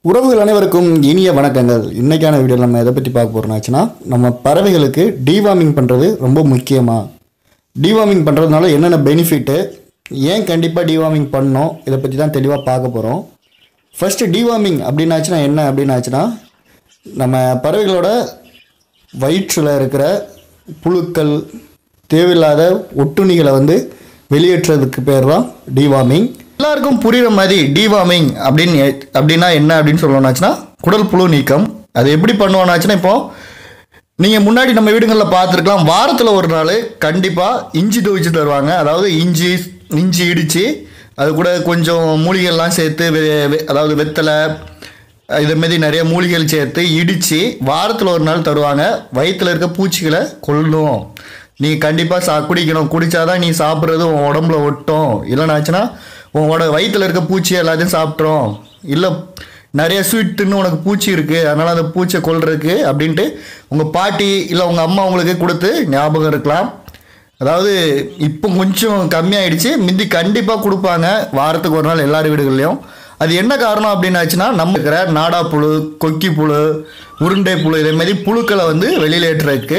உறவுகள் அனைவருக்கும் இனிய வணக்கங்கள் இன்னைக்கான வீடியோவில் நம்ம எதை பற்றி பார்க்க போகிறோம்னாச்சுன்னா நம்ம பறவைகளுக்கு டிவார்மிங் பண்ணுறது ரொம்ப முக்கியமா டிவார்மிங் பண்ணுறதுனால என்னென்ன பெனிஃபிட்டு ஏன் கண்டிப்பாக டிவார்மிங் பண்ணணும் இதை பற்றி தான் தெளிவாக பார்க்க போகிறோம் ஃபஸ்ட்டு டிவார்மிங் அப்படின்னாச்சுன்னா என்ன அப்படின்னாச்சுன்னா நம்ம பறவைகளோட வயிற்றில் இருக்கிற புழுக்கள் தேவையில்லாத ஒட்டுண்ணிகளை வந்து வெளியேற்றுறதுக்கு பேர் தான் டிவார்மிங் எல்லாருக்கும் புரியுற மாதிரி டிவார்மிங் அப்படின்னு எ- அப்படின்னா என்ன அப்படின்னு சொல்லணும்னாச்சுன்னா குடல் புழு நீக்கம் அது எப்படி பண்ணுவோம்னாச்சுன்னா இப்போ நீங்கள் முன்னாடி நம்ம வீடுகளில் பார்த்துருக்கலாம் வாரத்தில் ஒரு நாள் கண்டிப்பாக இஞ்சி துவைச்சு தருவாங்க அதாவது இஞ்சி இஞ்சி இடித்து அது கூட கொஞ்சம் மூலிகைலாம் சேர்த்து வெ- வெ- அதாவது வெத்தலை இது மாதிரி நிறைய மூலிகைகள் சேர்த்து இடித்து வாரத்தில் ஒரு நாள் தருவாங்க வயிற்றில் இருக்க பூச்சிகளை கொல்லும் நீ கண்டிப்பாக சா குடிக்கணும் குடித்தாதான் நீ சாப்பிட்றது உன் உடம்புல ஒட்டும் இல்லைனாச்சுன்னா உன்னோட வயிற்றில் இருக்க பூச்சி எல்லாத்தையும் சாப்பிட்றோம் இல்லை நிறைய ஸ்வீட் தின்னு உனக்கு பூச்சி இருக்குது அதனால் அந்த பூச்சியை கொல்றதுக்கு அப்படின்ட்டு உங்கள் பாட்டி இல்லை உங்கள் அம்மா உங்களுக்கு கொடுத்து ஞாபகம் இருக்கலாம் அதாவது இப்போ கொஞ்சம் கம்மியாயிடுச்சு முந்தி கண்டிப்பாக கொடுப்பாங்க வாரத்துக்கு ஒரு நாள் எல்லார் வீடுகள்லையும் அது என்ன காரணம் அப்படின்னாச்சுன்னா நம்ம இருக்கிற நாடா புழு கொக்கி புழு உருண்டை புழு இதே மாதிரி புழுக்களை வந்து வெளியில் ஏற்றுறதுக்கு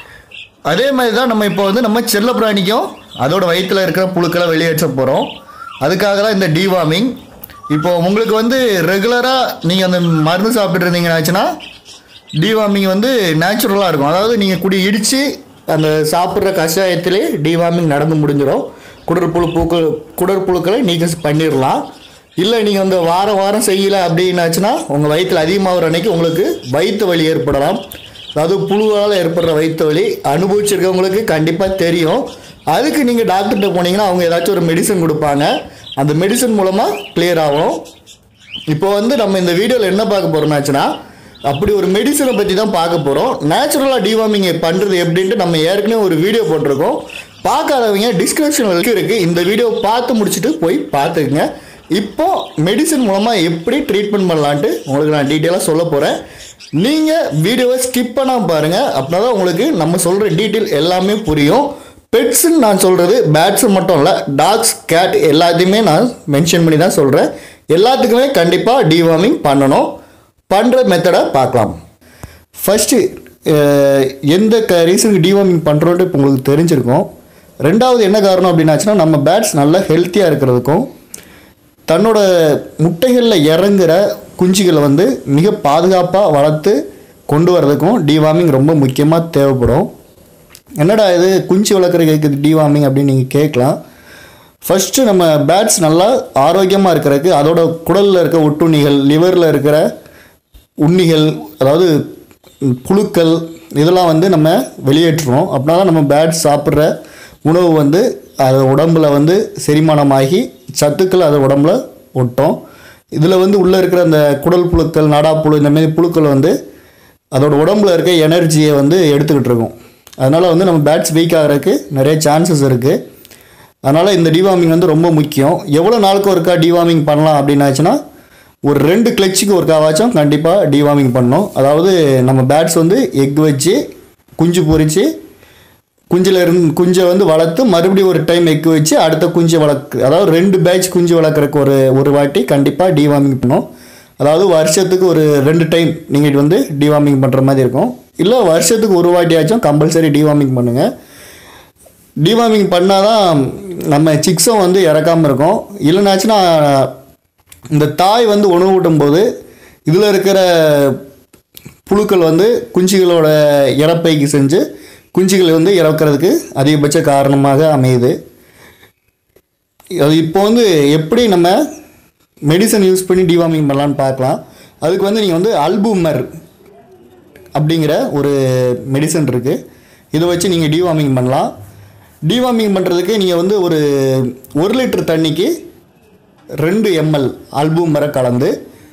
அதே மாதிரி தான் நம்ம இப்போ வந்து நம்ம செல்ல பிராணிக்கும் அதோட வயிற்றில் இருக்கிற புழுக்களை வெளியேற்ற போகிறோம் அதுக்காக தான் இந்த டிவார்மிங் இப்போ உங்களுக்கு வந்து ரெகுலராக நீங்கள் அந்த மருந்து சாப்பிட்டு இருந்தீங்கன்னாச்சுன்னா டிவார்மிங் வந்து நேச்சுரலாக இருக்கும் அதாவது நீங்கள் குடி இடித்து அந்த சாப்பிட்ற கஷாயத்திலே டிவார்மிங் நடந்து முடிஞ்சிடும் குடற்புழு பூக்கள் குடற்புழுக்களை நீக்கம் பண்ணிடலாம் இல்லை நீங்கள் வந்து வாரம் வாரம் செய்யலை அப்படின்னாச்சுன்னா உங்கள் வயிற்றில் அதிகமாகிற அன்னைக்கு உங்களுக்கு வயிற்று வலி ஏற்படலாம் அதாவது புழுவால் ஏற்படுற வயிற்று வலி அனுபவிச்சிருக்கவங்களுக்கு கண்டிப்பாக தெரியும் அதுக்கு நீங்கள் டாக்டர்கிட்ட போனீங்கன்னா அவங்க ஏதாச்சும் ஒரு மெடிசன் கொடுப்பாங்க அந்த மெடிசன் மூலமாக கிளியர் ஆகும் இப்போ வந்து நம்ம இந்த வீடியோவில் என்ன பார்க்க போகிறோம்னாச்சுன்னா அப்படி ஒரு மெடிசனை பற்றி தான் பார்க்க போகிறோம் நேச்சுரலாக டிவார்மிங் பண்ணுறது எப்படின்ட்டு நம்ம ஏற்கனவே ஒரு வீடியோ போட்டிருக்கோம் பார்க்காதவங்க டிஸ்கிரிப்ஷன் லிங்க் இருக்குது இந்த வீடியோ பார்த்து முடிச்சுட்டு போய் பார்த்துக்குங்க இப்போ மெடிசன் மூலமாக எப்படி ட்ரீட்மெண்ட் பண்ணலான்ட்டு உங்களுக்கு நான் டீட்டெயிலாக சொல்ல போகிறேன் நீங்கள் வீடியோவை ஸ்கிப் பண்ணாமல் பாருங்கள் அப்படின்னா தான் உங்களுக்கு நம்ம சொல்கிற டீட்டெயில் எல்லாமே புரியும் பெட்ஸ்ன்னு நான் சொல்கிறது பேட்ஸு மட்டும் இல்லை டாக்ஸ் கேட் எல்லாத்தையுமே நான் மென்ஷன் பண்ணி தான் சொல்கிறேன் எல்லாத்துக்குமே கண்டிப்பாக டிவார்மிங் பண்ணணும் பண்ணுற மெத்தடை பார்க்கலாம் ஃபஸ்ட்டு எந்த க ரீசனுக்கு டிவார்மிங் பண்ணுறோன்ட்டு இப்போ உங்களுக்கு தெரிஞ்சிருக்கும் ரெண்டாவது என்ன காரணம் அப்படின்னாச்சுன்னா நம்ம பேட்ஸ் நல்லா ஹெல்த்தியாக இருக்கிறதுக்கும் தன்னோட முட்டைகளில் இறங்குற குஞ்சுகளை வந்து மிக பாதுகாப்பாக வளர்த்து கொண்டு வரதுக்கும் டிவார்மிங் ரொம்ப முக்கியமாக தேவைப்படும் என்னடா இது குஞ்சு வளர்க்குறதுக்கு டிவார்மிங் அப்படின்னு நீங்கள் கேட்கலாம் ஃபஸ்ட்டு நம்ம பேட்ஸ் நல்லா ஆரோக்கியமாக இருக்கிறதுக்கு அதோட குடலில் இருக்க ஒட்டுண்ணிகள் லிவரில் இருக்கிற உண்ணிகள் அதாவது புழுக்கள் இதெல்லாம் வந்து நம்ம வெளியேற்றுறோம் அப்படின்னா தான் நம்ம பேட்ஸ் சாப்பிட்ற உணவு வந்து அது உடம்புல வந்து செரிமானமாகி சத்துக்கள் அது உடம்புல ஒட்டும் இதில் வந்து உள்ளே இருக்கிற அந்த குடல் புழுக்கள் நாடாப்புழு இந்த மாதிரி புழுக்கள் வந்து அதோட உடம்புல இருக்க எனர்ஜியை வந்து எடுத்துக்கிட்டு இருக்கும் அதனால் வந்து நம்ம பேட்ஸ் வீக் ஆகிறதுக்கு நிறைய சான்சஸ் இருக்குது அதனால் இந்த டிவார்மிங் வந்து ரொம்ப முக்கியம் எவ்வளோ நாளுக்கு ஒருக்கா டிவார்மிங் பண்ணலாம் அப்படின்னாச்சுன்னா ஒரு ரெண்டு கிளச்சுக்கு ஒருக்காவாச்சும் கண்டிப்பாக டிவார்மிங் பண்ணணும் அதாவது நம்ம பேட்ஸ் வந்து எக் வச்சு குஞ்சு பொரித்து குஞ்சில் இருந்து குஞ்சை வந்து வளர்த்து மறுபடியும் ஒரு டைம் எக் வச்சு அடுத்த குஞ்சு வளர்க்கு அதாவது ரெண்டு பேட்ச் குஞ்சு வளர்க்குறக்கு ஒரு ஒரு வாட்டி கண்டிப்பாக டிவார்மிங் பண்ணணும் அதாவது வருஷத்துக்கு ஒரு ரெண்டு டைம் நீங்கள் வந்து டிவார்மிங் பண்ணுற மாதிரி இருக்கும் இல்லை வருஷத்துக்கு ஒரு வாட்டியாச்சும் கம்பல்சரி டிவார்மிங் பண்ணுங்கள் டிவார்மிங் பண்ணால் தான் நம்ம சிக்ஸும் வந்து இறக்காமல் இருக்கும் இல்லைனாச்சுன்னா இந்த தாய் வந்து உணவு ஊட்டும் போது இதில் இருக்கிற புழுக்கள் வந்து குஞ்சுகளோட இறப்பைக்கு செஞ்சு குஞ்சுகள் வந்து இறக்கிறதுக்கு அதிகபட்ச காரணமாக அமையுது அது இப்போ வந்து எப்படி நம்ம மெடிசன் யூஸ் பண்ணி டிவார்மிங் பண்ணலான்னு பார்க்கலாம் அதுக்கு வந்து நீங்கள் வந்து அல்புமர் அப்படிங்கிற ஒரு மெடிசன் இருக்குது இதை வச்சு நீங்கள் டிவார்மிங் பண்ணலாம் டிவார்மிங் பண்ணுறதுக்கு நீங்கள் வந்து ஒரு ஒரு லிட்டர் தண்ணிக்கு ரெண்டு எம்எல் அல்புமரை கலந்து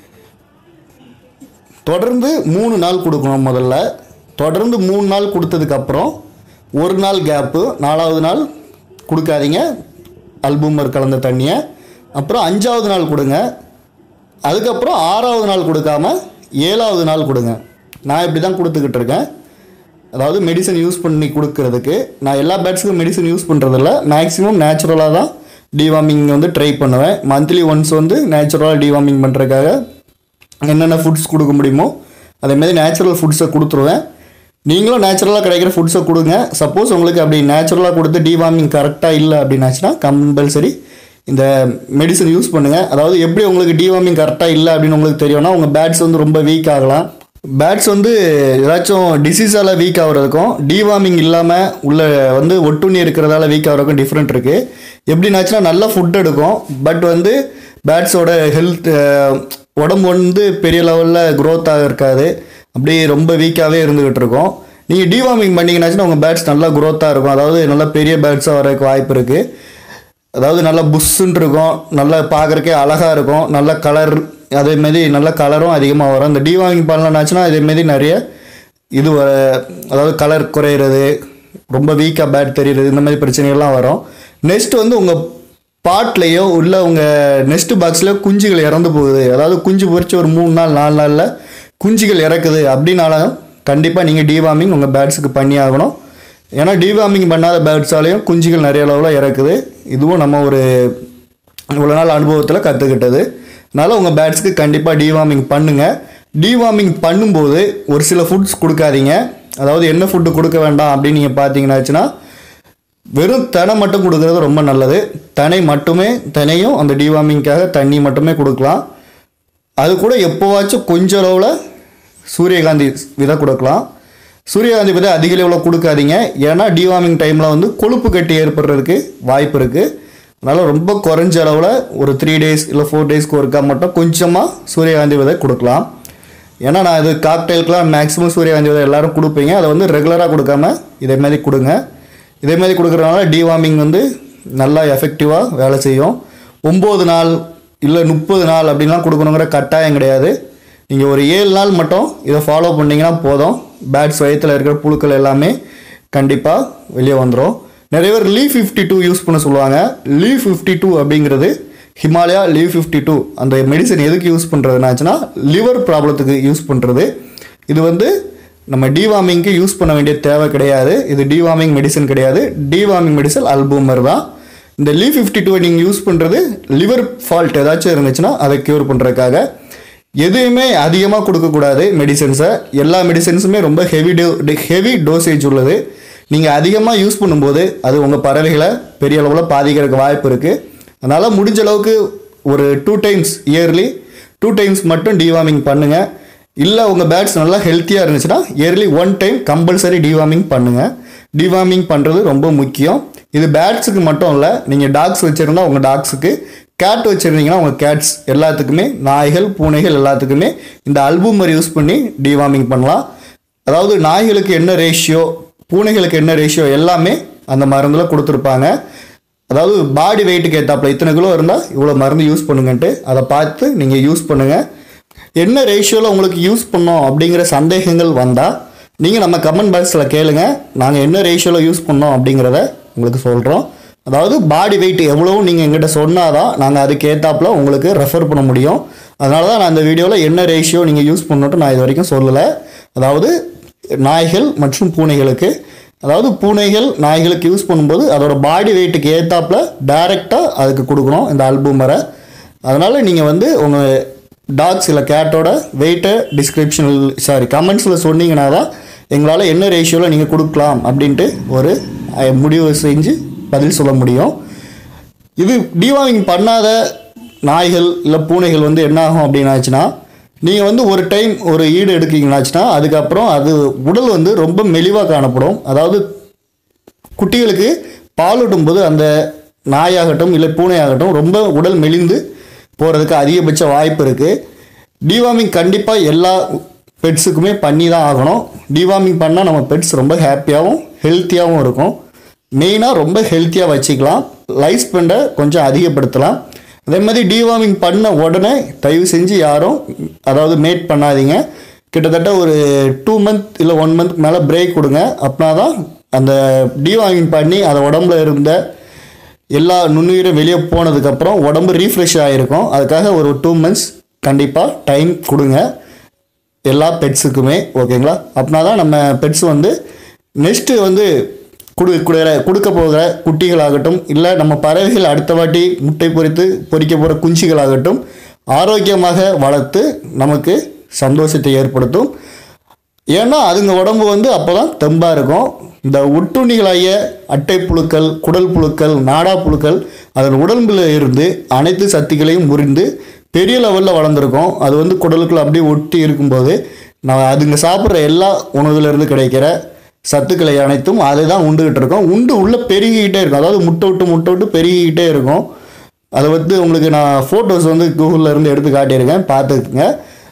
தொடர்ந்து மூணு நாள் கொடுக்கணும் முதல்ல தொடர்ந்து மூணு நாள் கொடுத்ததுக்கப்புறம் ஒரு நாள் கேப்பு நாலாவது நாள் கொடுக்காதீங்க அல்புமர் கலந்த தண்ணியை அப்புறம் அஞ்சாவது நாள் கொடுங்க அதுக்கப்புறம் ஆறாவது நாள் கொடுக்காம ஏழாவது நாள் கொடுங்க நான் இப்படி தான் கொடுத்துக்கிட்டு இருக்கேன் அதாவது மெடிசன் யூஸ் பண்ணி கொடுக்கறதுக்கு நான் எல்லா பேட்ஸுக்கும் மெடிசன் யூஸ் பண்ணுறதில்ல மேக்ஸிமம் நேச்சுரலாக தான் டிவார்மிங் வந்து ட்ரை பண்ணுவேன் மந்த்லி ஒன்ஸ் வந்து நேச்சுரலாக டிவார்மிங் பண்ணுறதுக்காக என்னென்ன ஃபுட்ஸ் கொடுக்க முடியுமோ அதேமாதிரி நேச்சுரல் ஃபுட்ஸை கொடுத்துருவேன் நீங்களும் நேச்சுரலாக கிடைக்கிற ஃபுட்ஸை கொடுங்க சப்போஸ் உங்களுக்கு அப்படி நேச்சுரலாக கொடுத்து டிவார்மிங் கரெக்டாக இல்லை அப்படின்னாச்சுன்னா கம்பல்சரி இந்த மெடிசன் யூஸ் பண்ணுங்கள் அதாவது எப்படி உங்களுக்கு டிவார்மிங் கரெக்டாக இல்லை அப்படின்னு உங்களுக்கு தெரியும்னா உங்கள் பேட்ஸ் வந்து ரொம்ப வீக் ஆகலாம் பேட்ஸ் வந்து ஏதாச்சும் டிசீஸால் வீக் ஆகுறதுக்கும் டிவார்மிங் இல்லாமல் உள்ள வந்து ஒட்டுண்ணி இருக்கிறதால வீக் ஆகிறதுக்கும் டிஃப்ரெண்ட் இருக்குது எப்படின்னாச்சுன்னா நல்லா ஃபுட் எடுக்கும் பட் வந்து பேட்ஸோட ஹெல்த் உடம்பு வந்து பெரிய லெவலில் க்ரோத்தாக இருக்காது அப்படியே ரொம்ப வீக்காகவே இருந்துகிட்டு இருக்கும் நீங்கள் டிவார்மிங் பண்ணிங்கனாச்சுன்னா உங்கள் பேட்ஸ் நல்லா க்ரோத்தாக இருக்கும் அதாவது நல்லா பெரிய பேட்ஸாக வரதுக்கு வாய்ப்பு இருக்குது அதாவது நல்லா புஷ்ஷுன்னு இருக்கும் நல்லா பார்க்குறக்கே அழகாக இருக்கும் நல்ல கலர் அதேமாரி நல்ல கலரும் அதிகமாக வரும் இந்த டிவார்மிங் பண்ணலனாச்சுன்னா இதேமாரி நிறைய இது வ- அதாவது கலர் குறையிறது ரொம்ப வீக்காக பேட் தெரியுறது இந்த மாதிரி பிரச்சனைகள்லாம் வரும் நெக்ஸ்ட் வந்து உங்கள் பாட்லேயோ உள்ள உங்கள் நெக்ஸ்ட் பாக்ஸ்லேயோ குஞ்சுகள் இறந்து போகுது அதாவது குஞ்சு பொறிச்சு ஒரு மூணு நாள் நாலு நாளில் குஞ்சுகள் இறக்குது அப்படின்னாலும் கண்டிப்பாக நீங்கள் டிவார்மிங் உங்கள் பேட்ஸுக்கு பண்ணி ஆகணும் ஏன்னா டிவார்மிங் பண்ணாத பேர்ட்ஸாலையும் குஞ்சுகள் நிறைய அளவில் இறக்குது இதுவும் நம்ம ஒரு இவ்வளோ நாள் அனுபவத்தில் கற்றுக்கிட்டது அதனால் உங்கள் பேட்ஸ்க்கு கண்டிப்பாக டிவார்மிங் பண்ணுங்கள் டிவார்மிங் பண்ணும்போது ஒரு சில ஃபுட்ஸ் கொடுக்காதீங்க அதாவது என்ன ஃபுட்டு கொடுக்க வேண்டாம் அப்படின்னு நீங்கள் பார்த்தீங்கன்னாச்சுன்னா வெறும் தனை மட்டும் கொடுக்கறது ரொம்ப நல்லது தனை மட்டுமே தனையும் அந்த டிவார்மிங்காக தண்ணி மட்டுமே கொடுக்கலாம் அது கூட எப்போவாச்சும் கொஞ்சம் அளவில் சூரியகாந்தி விதை கொடுக்கலாம் சூரியகாந்தி விதை அதிக அளவில் கொடுக்காதீங்க ஏன்னா டிவார்மிங் டைமில் வந்து கொழுப்பு கட்டி ஏற்படுறதுக்கு வாய்ப்பு இருக்குது அதனால் ரொம்ப குறைஞ்ச அளவில் ஒரு த்ரீ டேஸ் இல்லை ஃபோர் டேஸ்க்கு ஒருக்கா மட்டும் கொஞ்சமாக சூரியகாந்தி விதை கொடுக்கலாம் ஏன்னா நான் இது காக்டெயிலுக்குலாம் மேக்ஸிமம் சூரியகாந்தி விதை எல்லாரும் கொடுப்பீங்க அதை வந்து ரெகுலராக கொடுக்காம இதே மாதிரி கொடுங்க இதே மாதிரி கொடுக்குறதுனால டிவார்மிங் வந்து நல்லா எஃபெக்டிவாக வேலை செய்யும் ஒம்பது நாள் இல்லை முப்பது நாள் அப்படின்லாம் கொடுக்கணுங்கிற கட்டாயம் கிடையாது நீங்கள் ஒரு ஏழு நாள் மட்டும் இதை ஃபாலோ பண்ணீங்கன்னா போதும் பேட்ஸ் வயிற்றில் இருக்கிற புழுக்கள் எல்லாமே கண்டிப்பாக வெளியே வந்துடும் நிறைய பேர் லீவ் ஃபிஃப்டி டூ யூஸ் பண்ண சொல்லுவாங்க லீவ் ஃபிஃப்டி டூ அப்படிங்கிறது ஹிமாலயா லீவ் ஃபிஃப்டி டூ அந்த மெடிசன் எதுக்கு யூஸ் பண்ணுறதுனாச்சுன்னா லிவர் ப்ராப்ளத்துக்கு யூஸ் பண்ணுறது இது வந்து நம்ம டிவார்மிங்க்கு யூஸ் பண்ண வேண்டிய தேவை கிடையாது இது டிவார்மிங் மெடிசன் கிடையாது டிவார்மிங் மெடிசன் அல்பூமர் தான் இந்த லீ ஃபிஃப்டி டூ நீங்கள் யூஸ் பண்ணுறது லிவர் ஃபால்ட் ஏதாச்சும் இருந்துச்சுன்னா அதை க்யூர் பண்ணுறதுக்காக எதுவுமே அதிகமாக கொடுக்கக்கூடாது மெடிசன்ஸை எல்லா மெடிசன்ஸுமே ரொம்ப ஹெவி டோ ஹெவி டோசேஜ் உள்ளது நீங்கள் அதிகமாக யூஸ் பண்ணும்போது அது உங்கள் பறவைகளை பெரிய அளவில் பாதிக்கிறதுக்கு வாய்ப்பு இருக்குது அதனால் முடிஞ்ச அளவுக்கு ஒரு two times yearly two times மட்டும் டிவார்மிங் பண்ணுங்கள் இல்லை உங்கள் பேட்ஸ் நல்லா ஹெல்த்தியாக இருந்துச்சுன்னா yearly one time compulsory deworming பண்ணுங்கள் டிவார்மிங் பண்ணுறது ரொம்ப முக்கியம் இது பேட்ஸுக்கு மட்டும் இல்லை நீங்கள் டாக்ஸ் வச்சுருந்தா உங்கள் டாக்ஸுக்கு கேட் வச்சுருந்தீங்கன்னா உங்கள் கேட்ஸ் எல்லாத்துக்குமே நாய்கள் பூனைகள் எல்லாத்துக்குமே இந்த அல்பூமர் யூஸ் பண்ணி டிவார்மிங் பண்ணலாம் அதாவது நாய்களுக்கு என்ன ரேஷியோ பூனைகளுக்கு என்ன ரேஷியோ எல்லாமே அந்த மருந்தில் கொடுத்துருப்பாங்க அதாவது பாடி வெயிட்டுக்கு ஏற்றாப்புல இத்தனை கிலோ இருந்தால் இவ்வளோ மருந்து யூஸ் பண்ணுங்கன்ட்டு அதை பார்த்து நீங்கள் யூஸ் பண்ணுங்கள் என்ன ரேஷியோவில் உங்களுக்கு யூஸ் பண்ணோம் அப்படிங்கிற சந்தேகங்கள் வந்தால் நீங்கள் நம்ம கமெண்ட் பாக்ஸில் கேளுங்க நாங்கள் என்ன ரேஷியோவில் யூஸ் பண்ணோம் அப்படிங்கிறத உங்களுக்கு சொல்கிறோம் அதாவது பாடி வெயிட் எவ்வளவு நீங்கள் எங்கிட்ட சொன்னாதான் நாங்கள் அதுக்கு ஏற்றாப்புல உங்களுக்கு ரெஃபர் பண்ண முடியும் அதனால தான் நான் இந்த வீடியோவில் என்ன ரேஷியோ நீங்கள் யூஸ் பண்ணட்டும் நான் இது வரைக்கும் சொல்லலை அதாவது நாய்கள் மற்றும் பூனைகளுக்கு அதாவது பூனைகள் நாய்களுக்கு யூஸ் பண்ணும்போது அதோட பாடி வெயிட்டுக்கு ஏற்றாப்புல டைரெக்டாக அதுக்கு கொடுக்கணும் இந்த அல்பூமரை அதனால் நீங்கள் வந்து உங்கள் டாக்ஸ் இல்லை கேட்டோட வெயிட்டை டிஸ்கிரிப்ஷனில் சாரி கமெண்ட்ஸில் சொன்னீங்கன்னா தான் எங்களால் என்ன ரேஷியோவில் நீங்கள் கொடுக்கலாம் அப்படின்ட்டு ஒரு அஹ், முடிவு செஞ்சு பதில் சொல்ல முடியும் இது டிவார்மிங் பண்ணாத நாய்கள் இல்லை பூனைகள் வந்து என்ன ஆகும் அப்படின்னாச்சுன்னா நீங்கள் வந்து ஒரு டைம் ஒரு ஈடு எடுக்கீங்கன்னாச்சுன்னா அதுக்கப்புறம் அது உடல் வந்து ரொம்ப மெலிவாக காணப்படும் அதாவது குட்டிகளுக்கு பாலூட்டும் போது அந்த நாயாகட்டும் இல்லை பூனையாகட்டும் ரொம்ப உடல் மெலிந்து போகிறதுக்கு அதிகபட்ச வாய்ப்பு இருக்குது டிவார்மிங் கண்டிப்பாக எல்லா பெட்ஸுக்குமே பண்ணி தான் ஆகணும் டிவார்மிங் பண்ணால் நம்ம பெட்ஸ் ரொம்ப ஹாப்பியாகவும் ஹெல்த்தியாகவும் இருக்கும் மெயினாக ரொம்ப ஹெல்த்தியாக வச்சுக்கலாம் லைஃப் ஸ்பெண்டை கொஞ்சம் அதிகப்படுத்தலாம் அதே மாதிரி டிவார்மிங் பண்ண உடனே தயவு செஞ்சு யாரும் அதாவது மேட் பண்ணாதீங்க கிட்டத்தட்ட ஒரு டூ மந்த் இல்லை ஒன் மந்த் மேலே பிரேக் கொடுங்க அப்படின்னா தான் அந்த டிவார்மிங் பண்ணி அந்த உடம்புல இருந்த எல்லா நுண்ணுயிரும் வெளியே போனதுக்கப்புறம் உடம்பு ரீஃப்ரெஷ் ஆகிருக்கும் அதுக்காக ஒரு டூ மந்த்ஸ் கண்டிப்பாக டைம் கொடுங்க எல்லா பெட்ஸுக்குமே ஓகேங்களா அப்படின்னா தான் நம்ம பெட்ஸ் வந்து நெக்ஸ்ட்டு வந்து கொடு கொடுக்குற கொடுக்க போகிற குட்டிகளாகட்டும் இல்லை நம்ம பறவைகள் அடுத்த வாட்டி முட்டை பொறித்து பொறிக்க போகிற குஞ்சுகளாகட்டும் ஆரோக்கியமாக வளர்த்து நமக்கு சந்தோஷத்தை ஏற்படுத்தும் ஏன்னா அதுங்க உடம்பு வந்து அப்போ தான் தெம்பாக இருக்கும் இந்த ஒட்டுண்ணிகளாகிய அட்டை புழுக்கள் குடல் புழுக்கள் நாடா புழுக்கள் அதன் உடம்பில் இருந்து அனைத்து சக்திகளையும் முறிந்து பெரிய லெவலில் வளர்ந்துருக்கும் அது வந்து குடலுக்குள்ள அப்படியே ஒட்டி இருக்கும்போது நான் அதுங்க சாப்பிட்ற எல்லா உணவுலேருந்து கிடைக்கிற சத்துக்களை அனைத்தும் அதை தான் உண்டுகிட்டு இருக்கோம் உண்டு உள்ளே பெருகிக்கிட்டே இருக்கும் அதாவது முட்டை விட்டு முட்டை விட்டு பெருகிக்கிட்டே இருக்கும் அதை வந்து உங்களுக்கு நான் ஃபோட்டோஸ் வந்து கூகுளில் இருந்து எடுத்து காட்டியிருக்கேன் பார்த்துக்குங்க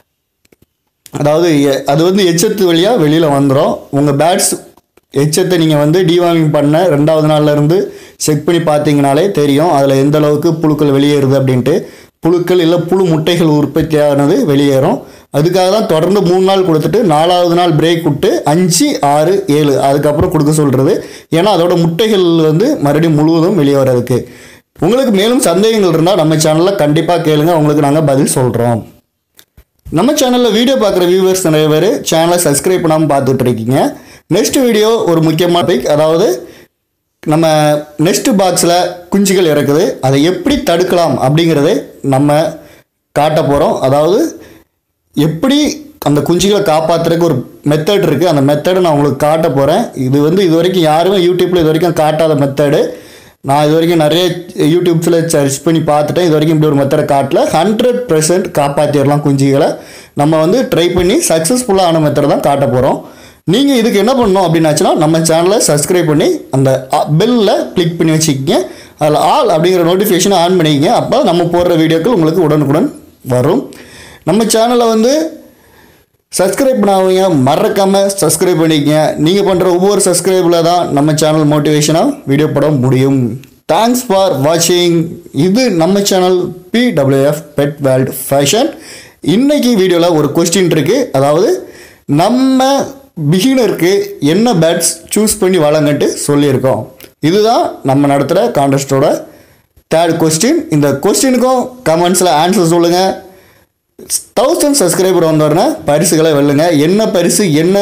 அதாவது எ- அது வந்து எச்சத்து வழியாக வெளியில் வந்துடும் உங்கள் பேட்ஸ் எச்சத்தை நீங்கள் வந்து டிவார்மிங் பண்ண ரெண்டாவது நாள்ல இருந்து செக் பண்ணி பார்த்தீங்கனாலே தெரியும் அதில் எந்த அளவுக்கு புழுக்கள் வெளியேறுது அப்படின்ட்டு புழுக்கள் இல்லை புழு முட்டைகள் உற்பத்தியானது வெளியேறும் அதுக்காக தான் தொடர்ந்து மூணு நாள் கொடுத்துட்டு நாலாவது நாள் பிரேக் விட்டு அஞ்சு ஆறு ஏழு அதுக்கப்புறம் கொடுக்க சொல்கிறது ஏன்னா அதோட முட்டைகள் வந்து மறுபடியும் முழுவதும் வெளியே வர்றதுக்கு உங்களுக்கு மேலும் சந்தேகங்கள் இருந்தால் நம்ம சேனலில் கண்டிப்பாக கேளுங்க உங்களுக்கு நாங்கள் பதில் சொல்கிறோம் நம்ம சேனலில் வீடியோ பார்க்குற வியூவர்ஸ் நிறைய பேர் சேனலை சப்ஸ்கிரைப் பண்ணாமல் பார்த்துட்டு இருக்கீங்க நெக்ஸ்ட் வீடியோ ஒரு முக்கியமான பிக் அதாவது நம்ம நெக்ஸ்ட் பாக்ஸில் குஞ்சுகள் இறக்குது அதை எப்படி தடுக்கலாம் அப்படிங்கிறதை நம்ம காட்ட போகிறோம் அதாவது எப்படி அந்த குஞ்சுகளை காப்பாற்றுறதுக்கு ஒரு மெத்தட் இருக்குது அந்த மெத்தடை நான் உங்களுக்கு காட்ட போகிறேன் இது வந்து இது வரைக்கும் யாருமே யூடியூப்பில் இது வரைக்கும் காட்டாத மெத்தடு நான் இது வரைக்கும் நிறைய யூடியூப்ஸில் சர்ச் பண்ணி பார்த்துட்டேன் இது வரைக்கும் இப்படி ஒரு மெத்தடை காட்டல ஹண்ட்ரட் பர்சன்ட் காப்பாற்றிடலாம் குஞ்சுகளை நம்ம வந்து ட்ரை பண்ணி சக்ஸஸ்ஃபுல்லாக ஆன மெத்தடை தான் காட்ட போகிறோம் நீங்கள் இதுக்கு என்ன பண்ணணும் அப்படின்னாச்சுன்னா நம்ம சேனலை சப்ஸ்கிரைப் பண்ணி அந்த பெல்லில் கிளிக் பண்ணி வச்சுக்கிங்க அதில் ஆல் அப்படிங்கிற நோட்டிஃபிகேஷனை ஆன் பண்ணிக்கங்க அப்போ நம்ம போடுற வீடியோக்கள் உங்களுக்கு உடனுக்குடன் வரும் நம்ம சேனலை வந்து சப்ஸ்கிரைப் பண்ணாதீங்க மறக்காமல் சப்ஸ்கிரைப் பண்ணிக்கங்க நீங்கள் பண்ணுற ஒவ்வொரு சப்ஸ்கிரைபில் தான் நம்ம சேனல் மோட்டிவேஷனாக வீடியோ போட முடியும் தேங்க்ஸ் ஃபார் வாட்சிங் இது நம்ம channel PWF pet world fashion இன்னைக்கு வீடியோவில் ஒரு கொஸ்டின் இருக்குது அதாவது நம்ம பிகினருக்கு என்ன பேட்ஸ் சூஸ் பண்ணி வழங்கன்ட்டு சொல்லியிருக்கோம் இதுதான் நம்ம நடத்துகிற கான்டெஸ்ட்டோட தேர்ட் கொஸ்டின் இந்த கொஸ்டினுக்கும் கமெண்ட்ஸில் ஆன்சர் சொல்லுங்கள் தௌசண்ட் சப்ஸ்கிரைபர் வந்தோடனே பரிசுகளை வெல்லுங்க என்ன பரிசு என்ன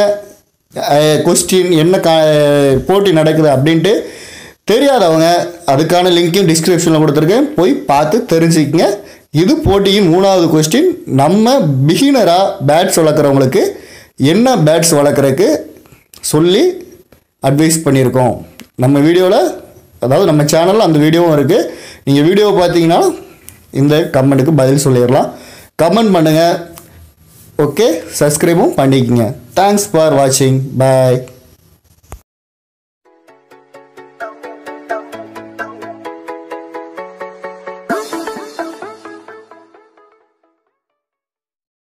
கொஸ்டின் என்ன கா போட்டி நடக்குது அப்படின்ட்டு தெரியாதவங்க அதுக்கான லிங்க்கையும் டிஸ்கிரிப்ஷனில் கொடுத்துருக்கேன் போய் பார்த்து தெரிஞ்சுக்கங்க இது போட்டியின் மூணாவது கொஸ்டின் நம்ம பிகினராக பேட்ஸ் வளர்க்குறவங்களுக்கு என்ன பேட்ஸ் வளர்க்குறதுக்கு சொல்லி அட்வைஸ் பண்ணியிருக்கோம் நம்ம வீடியோவில் அதாவது நம்ம சேனலில் அந்த வீடியோவும் இருக்குது நீங்கள் வீடியோவை பார்த்தீங்கன்னா இந்த கமெண்ட்டுக்கு பதில் சொல்லிடலாம் கமெண்ட் பண்ணுங்கள் ஓகே சப்ஸ்கிரைபும் பண்ணிக்கங்க தேங்க்ஸ் ஃபார் வாட்சிங் பாய்